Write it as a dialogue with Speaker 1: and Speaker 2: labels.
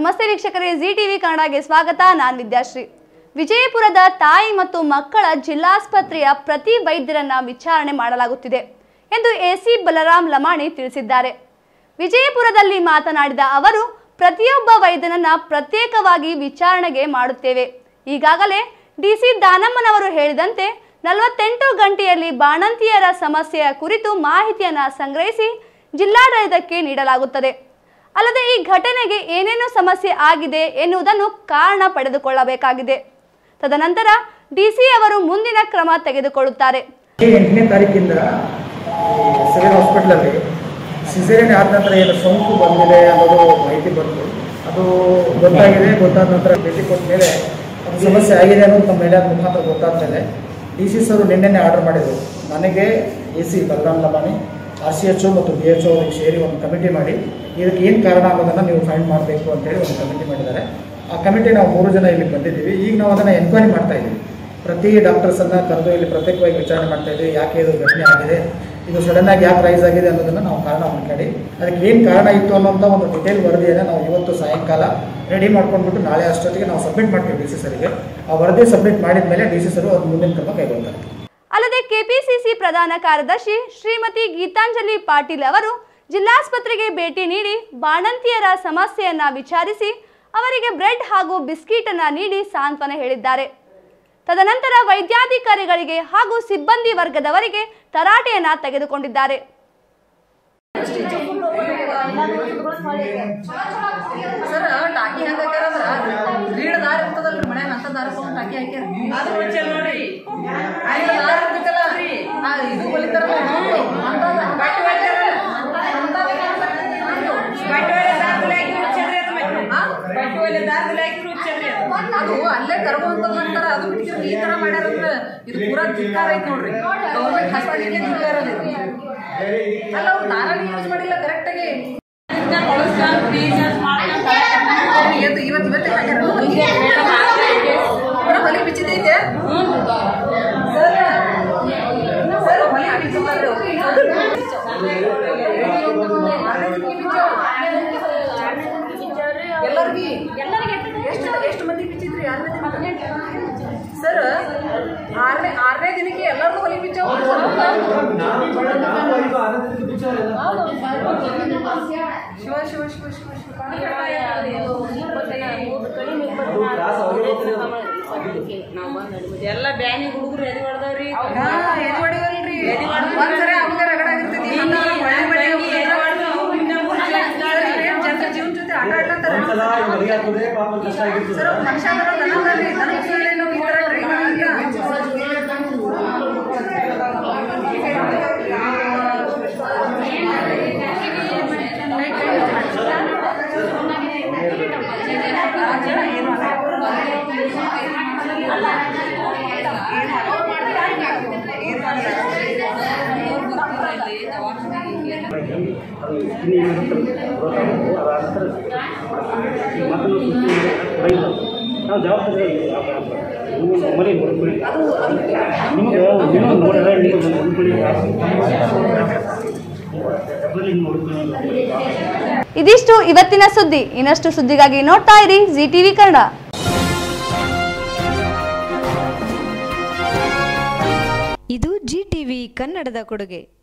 Speaker 1: ನಮಸ್ತೆ ವೀಕ್ಷಕರೇ G TV ಕನ್ನಡಗೆ ಸ್ವಾಗತ ನಾನು ವಿದ್ಯಾಶ್ರೀ ವಿಜಯಪುರದ ತಾಯಿ ಮತ್ತು ಮಕ್ಕಳ ಜಿಲ್ಲಾಸ್ಪತ್ರೆಯ ಪ್ರತಿ ವೈದ್ಯರನ್ನ ವಿಚಾರಣೆ ಮಾಡಲಾಗುತ್ತಿದೆ ಎಂದು ಎಸಿ ಬಲರಾಮ್ ಲಮಾಣಿ ತಿಳಿಸಿದ್ದಾರೆ ವಿಜಯಪುರದಲ್ಲಿ ಮಾತನಾಡಿದ ಅವರು ಪ್ರತಿಯೊಬ್ಬ ವೈದ್ಯನನ್ನ ಪ್ರತ್ಯೇಕವಾಗಿ ವಿಚಾರಣೆಗೆ ಮಾಡುತ್ತೇವೆ ಈಗಾಗಲೇ ಡಿಸಿ ದಾನಮ್ಮನವರು ಹೇಳಿದಂತೆ ನಲವತ್ತೆಂಟು ಗಂಟೆಯಲ್ಲಿ ಬಾಣಂತಿಯರ ಸಮಸ್ಯೆಯ ಕುರಿತು ಮಾಹಿತಿಯನ್ನ ಸಂಗ್ರಹಿಸಿ ಜಿಲ್ಲಾಡಳಿತಕ್ಕೆ ನೀಡಲಾಗುತ್ತದೆ ಅಲ್ಲದೆ ಈ ಘಟನೆಗೆ ಏನೇನು ಸಮಸ್ಯೆ ಆಗಿದೆ ಎನ್ನುವುದನ್ನು ಕಾರಣ ಪಡೆದುಕೊಳ್ಳಬೇಕಾಗಿದೆ ತದನಂತರ ಡಿಸಿ ಅವರು ಮುಂದಿನ ಕ್ರಮ ತೆಗೆದುಕೊಳ್ಳುತ್ತಾರೆ
Speaker 2: ಎಂಟನೇ ತಾರೀಕಿಂದ ಸಿವಿಲ್ ಹಾಸ್ಪಿಟ್ಲಲ್ಲಿ ಸಿಸೇರಿಯನ್ ಆದ ನಂತರ ಏನು ಸೋಂಕು ಬಂದಿದೆ ಅನ್ನೋದು ಮಾಹಿತಿ ಬಂತು ಅದು ಗೊತ್ತಾಗಿದೆ ಗೊತ್ತಾದ ನಂತರ ಭೇಟಿ ಕೊಟ್ಟ ಮೇಲೆ ಅದು ಸಮಸ್ಯೆ ಆಗಿದೆ ಅನ್ನೋದು ನಮ್ಮ ಮೇಲೆ ಮುಖಾಂತರ ಗೊತ್ತಾದ ಮೇಲೆ ಡಿ ಸಿ ಸರ್ ನಿನ್ನೆನೆ ಆರ್ಡರ್ ಮಾಡಿದರು ನನಗೆ A C Balaram Lamani R C H ಮತ್ತು ಬಿ ಎಚ್ ಅವ್ರಿಗೆ ಸೇರಿ ಒಂದು ಕಮಿಟಿ ಮಾಡಿ ಇದಕ್ಕೆ ಏನು ಕಾರಣ ಅನ್ನೋದನ್ನು ನೀವು ಫೈಂಡ್ ಮಾಡಬೇಕು ಅಂತೇಳಿ ಒಂದು ಕಮಿಟಿ ಮಾಡಿದ್ದಾರೆ ಆ ಕಮಿಟಿ ನಾವು ಮೂರು ಜನ ಇಲ್ಲಿ ಬಂದಿದ್ದೀವಿ ಈಗ ನಾವು ಅದನ್ನು ಎನ್ಕ್ವೈರಿ ಮಾಡ್ತಾ ಇದ್ದೀವಿ ಪ್ರತಿ ಡಾಕ್ಟರ್ಸನ್ನು ಕರೆದು ಇಲ್ಲಿ ಪ್ರತ್ಯೇಕವಾಗಿ ವಿಚಾರಣೆ ಮಾಡ್ತಾ ಇದ್ದೀವಿ ಯಾಕೆ ಇದು ಘಟನೆ ಆಗಿದೆ ಇದು ಸಡನ್ ಆಗಿ ಯಾಕೆ ರೈಸ್ ಆಗಿದೆ ಅನ್ನೋದನ್ನು ನಾವು ಕಾರಣ ಹುಡುಕಾಡಿ ಅದಕ್ಕೆ ಏನು ಕಾರಣ ಇತ್ತು ಅನ್ನೋಂಥ ಒಂದು ಡಿಟೇಲ್ ವರದಿಯನ್ನು ನಾವು ಇವತ್ತು ಸಾಯಂಕಾಲ ರೆಡಿ ಮಾಡ್ಕೊಂಡ್ಬಿಟ್ಟು ನಾಳೆ ಅಷ್ಟೊತ್ತಿಗೆ ನಾವು ಸಬ್ಮಿಟ್ ಮಾಡ್ತೀವಿ ಡಿ ಸಿ ಸರಿಗೆ ಆ ವರದಿ ಸಬ್ಮಿಟ್ ಮಾಡಿದ ಮೇಲೆ ಡಿ ಸಿ ಸರು ಅದು ಮುಂದಿನ ಕ್ರಮ ಕೈಗೊಳ್ತಾರೆ
Speaker 1: ಅಲ್ಲದೆ ಕೆಪಿಸಿಸಿ ಪ್ರಧಾನ ಕಾರ್ಯದರ್ಶಿ ಶ್ರೀಮತಿ ಗೀತಾಂಜಲಿ ಪಾಟೀಲ್ ಅವರು ಜಿಲ್ಲಾಸ್ಪತ್ರೆಗೆ ಭೇಟಿ ನೀಡಿ ಬಾಣಂತಿಯರ ಸಮಸ್ಯೆಯನ್ನ ವಿಚಾರಿಸಿ ಅವರಿಗೆ ಬ್ರೆಡ್ ಹಾಗೂ ಬಿಸ್ಕಿಟ್ ಅನ್ನ ನೀಡಿ ಸಾಂತ್ವನ ಹೇಳಿದ್ದಾರೆ ತದನಂತರ ವೈದ್ಯಾಧಿಕಾರಿಗಳಿಗೆ ಹಾಗೂ ಸಿಬ್ಬಂದಿ ವರ್ಗದವರಿಗೆ ತರಾಟೆಯನ್ನ ತೆಗೆದುಕೊಂಡಿದ್ದಾರೆ
Speaker 3: ಸರ್ ಟಾಕಿ ಹೆಂಗ ಹಾಕ್ಯಾರಂದ್ರ ರೀಡ್ ದಾರ ಇರ್ತದಲ್ರಿ ಮನ್ಯಾಗ ಅಂತ ದಾರ ತಗೊಂಡ್ ಟಾಕಿ ಹಾಕ್ಯಾರ ಅದು ಮುಂಚೆ ನೋಡ್ರಿ ಐದು ದಾರ ಇರ್ತೈತಲ್ಲ ಆ ಇದು ಹೊಲಿತಾರಲ್ಲ ಅಂತದ ಬಟ್ಟೆ ಹೊಲಿತಾರ ಅದು ಅಲ್ಲೇ ತರಬಹುಂತದ್ ಅಂತಾರ ಅದು ಬಿಟ್ಟಿದ್ರೆ ಈ ತರ ಮಾಡ್ಯಾರಂದ್ರ ಇದು ಪೂರಾ ಧಿಕ್ಕಾರ ಐತಿ ನೋಡ್ರಿ ಗೌರ್ಮೆಂಟ್ ಹಾಸ್ಪಿಟಲ್ಗೆ ಧಿಕ್ಕಾರ ಅದು. ಅಲ್ಲ ಅವ್ರು ದಾರಾನೇ ಯೂಸ್ ಮಾಡಿಲ್ಲ ಕರೆಕ್ಟ್ ಆಗಿ ಇವತ್ತು ಇವತ್ತು ಇವತ್ತೇ ಹಾಕ್ಯಾರ ಪೂರಾ ಹೊಲಿ ಬಿಚ್ಚಿದೈತೆ ಸರ್ ಸರ್ ಹೊಲಿ ಬಿಚ್ಚಿದ್ದಾರೆ ಎಲ್ಲರಿಗೆ ಎಷ್ಟು ಎಷ್ಟು ಮಂದಿ ಬಿಚ್ಚಿದ್ರಿ ಆರನೇ ದಿನಕ್ಕೆ ಸರ್ ಆರನೇ ಆರನೇ ದಿನಕ್ಕೆ ಎಲ್ಲರಿಗೂ ಹೊಲಿ ಬಿಚ್ಚಾವ ಶಿವ ಶಿವ ಶಿವ ಶಿವ ಶಿವ
Speaker 4: ಎಲ್ಲ ಬ್ಯಾನಿ ಹುಡುಗರು ಎದಿ ಹೊಡೆದವ್ರಿ
Speaker 3: ಹಾ, ಎದಿ ಹೊಡಿವಲ್ರಿ. ಒಂದ್ಸರಿ ಅವಂಗ ರಗಡ ಆಗಿರ್ತೈತಿ. ಇನ್ನೊಂದ್ಸಲ ಹೊಳ್ಳಿ ಹೊಳ್ಳಿ ಸರ್, ಇವ್ರೇನ್ ಜನರ ಜೀವನ ಜೊತೆ ಆಟ ಆಡ್ಲತ್ತಾರ? ಸರ್, ಒಬ್ಬ ಮನುಷ್ಯ ಅದರ ದನ ಅದಲ್ರಿ. ದನ ಕೂದಲೇ ನಾವು ಈ ತರ ಟ್ರೈ ಮಾಡಿಲ್ಲ.
Speaker 5: ನಾವು ಜವಾಬ್ದಾರಿ ನಿಮ್ಮ ಮನೆ ನೋಡ್ಕೊಳ್ಳಿ ನಿಮಗೆ ನೀವು ನೋಡಿದ್ರೆ ನಿಮಗೆ ನೋಡ್ಕೊಳ್ಳಿ ನೋಡ್ಕೊಳ್ಳಿ
Speaker 1: ಇದಿಷ್ಟು ಇವತ್ತಿನ ಸುದ್ದಿ ಇನ್ನಷ್ಟು ಸುದ್ದಿಗಾಗಿ ನೋಡ್ತಾ ಇರಿ ಜಿ ಟಿವಿ ಕನ್ನಡ
Speaker 6: ಇದು ಜಿ ಟಿವಿ ಕನ್ನಡದ ಕೊಡುಗೆ